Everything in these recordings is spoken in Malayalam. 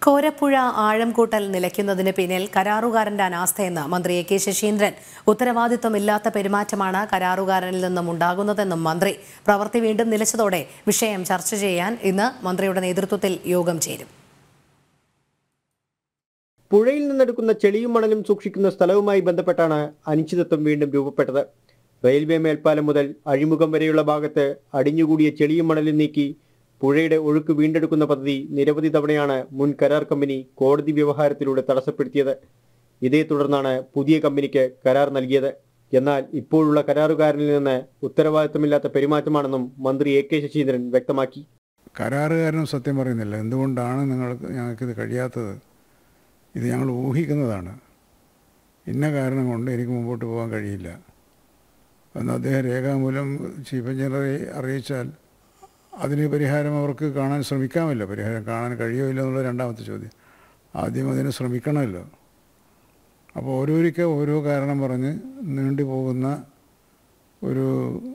കോരപ്പുഴ ആഴംകൂട്ടൽ നിലയ്ക്കുന്നതിന് പിന്നിൽ കരാറുകാരന്റെ അനാസ്ഥയെന്ന് മന്ത്രി എ കെ ശശീന്ദ്രൻ ഉത്തരവാദിത്വമില്ലാത്ത പെരുമാറ്റമാണ് കരാറുകാരനിൽ നിന്നും ഉണ്ടാകുന്നതെന്നും മന്ത്രി പ്രവൃത്തി വീണ്ടും നിലച്ചതോടെ വിഷയം ചർച്ച ചെയ്യാൻ ഇന്ന് മന്ത്രിയുടെ നേതൃത്വത്തിൽ യോഗം ചേരും പുഴയിൽ നിന്നെടുക്കുന്ന ചെളിയും മണലും സൂക്ഷിക്കുന്ന സ്ഥലവുമായി ബന്ധപ്പെട്ടാണ് അനിശ്ചിതത്വം വീണ്ടും രൂപപ്പെട്ടത് റെയിൽവേ മേൽപ്പാലം മുതൽ അഴിമുഖം വരെയുള്ള ഭാഗത്ത് അടിഞ്ഞുകൂടിയ ചെളിയും മണലും നീക്കി പുഴയുടെ ഒഴുക്ക് വീണ്ടെടുക്കുന്ന പദ്ധതി നിരവധി തവണയാണ് മുൻ കരാർ കമ്പനി കോടതി വ്യവഹാരത്തിലൂടെ തടസ്സപ്പെടുത്തിയത് ഇതേ തുടർന്നാണ് പുതിയ കമ്പനിക്ക് കരാർ നൽകിയത് എന്നാൽ ഇപ്പോഴുള്ള കരാറുകാരനിൽ നിന്ന് ഉത്തരവാദിത്തമില്ലാത്ത പെരുമാറ്റമാണെന്നും മന്ത്രി എ കെ ശശീന്ദ്രൻ വ്യക്തമാക്കി കരാറുകാരനും സത്യം പറയുന്നില്ല എന്തുകൊണ്ടാണ് നിങ്ങൾക്ക് ഞങ്ങൾക്കിത് കഴിയാത്തത് ഇത് ഞങ്ങൾ ഊഹിക്കുന്നതാണ് ഇന്ന കാരണം കൊണ്ട് എനിക്ക് മുമ്പോട്ട് പോകാൻ കഴിയില്ല എന്ന് അദ്ദേഹം രേഖാമൂലം ചീഫ് എഞ്ചിനീയറെ അറിയിച്ചാൽ അതിന് പരിഹാരം അവർക്ക് കാണാൻ ശ്രമിക്കാമല്ലോ പരിഹാരം കാണാൻ കഴിയോ ഇല്ല എന്നുള്ള രണ്ടാമത്തെ ചോദ്യം ആദ്യം അതിന് ശ്രമിക്കണമല്ലോ അപ്പോൾ ഓരോരിക്കൽ ഓരോ കാരണം പറഞ്ഞ് നീണ്ടു പോകുന്ന ഒരു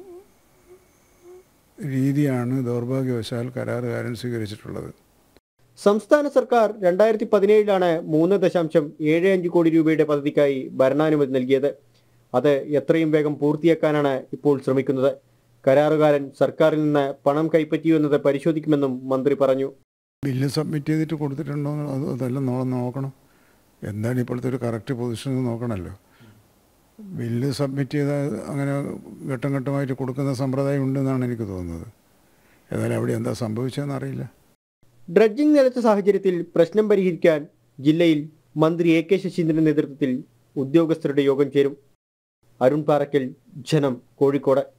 രീതിയാണ് ദൗർഭാഗ്യവശാൽ കരാറുകാരൻ സ്വീകരിച്ചിട്ടുള്ളത് സംസ്ഥാന സർക്കാർ രണ്ടായിരത്തി പതിനേഴിലാണ് മൂന്ന് ദശാംശം ഏഴ് അഞ്ച് കോടി രൂപയുടെ പദ്ധതിക്കായി ഭരണാനുമതി നൽകിയത് അത് എത്രയും വേഗം പൂർത്തിയാക്കാനാണ് ഇപ്പോൾ ശ്രമിക്കുന്നത് കരാറുകാരൻ സർക്കാരിൽ നിന്ന് പണം കൈപ്പറ്റിയോ എന്നത് പരിശോധിക്കുമെന്നും മന്ത്രി പറഞ്ഞു ബില്ല് സബ്മിറ്റ് ചെയ്തിട്ട് കൊടുത്തിട്ടുണ്ടോ എന്ന് അത് അതെല്ലാം നോ നോക്കണം എന്താണ് ഇപ്പോഴത്തെ ഒരു കറക്റ്റ് പൊസിഷൻ എന്ന് നോക്കണമല്ലോ ബില്ല് സബ്മിറ്റ് ചെയ്ത അങ്ങനെ ഘട്ടം ഘട്ടമായിട്ട് കൊടുക്കുന്ന സമ്പ്രദായം ഉണ്ടെന്നാണ് എനിക്ക് തോന്നുന്നത് ഏതായാലും അവിടെ എന്താ സംഭവിച്ചതെന്ന് അറിയില്ല ഡ്രഡ്ജിംഗ് നിലച്ച സാഹചര്യത്തിൽ പ്രശ്നം പരിഹരിക്കാൻ ജില്ലയിൽ മന്ത്രി എ കെ ശശീന്ദ്രന്റെ നേതൃത്വത്തിൽ ഉദ്യോഗസ്ഥരുടെ യോഗം ചേരും അരുൺ പാറക്കൽ ജനം കോഴിക്കോട്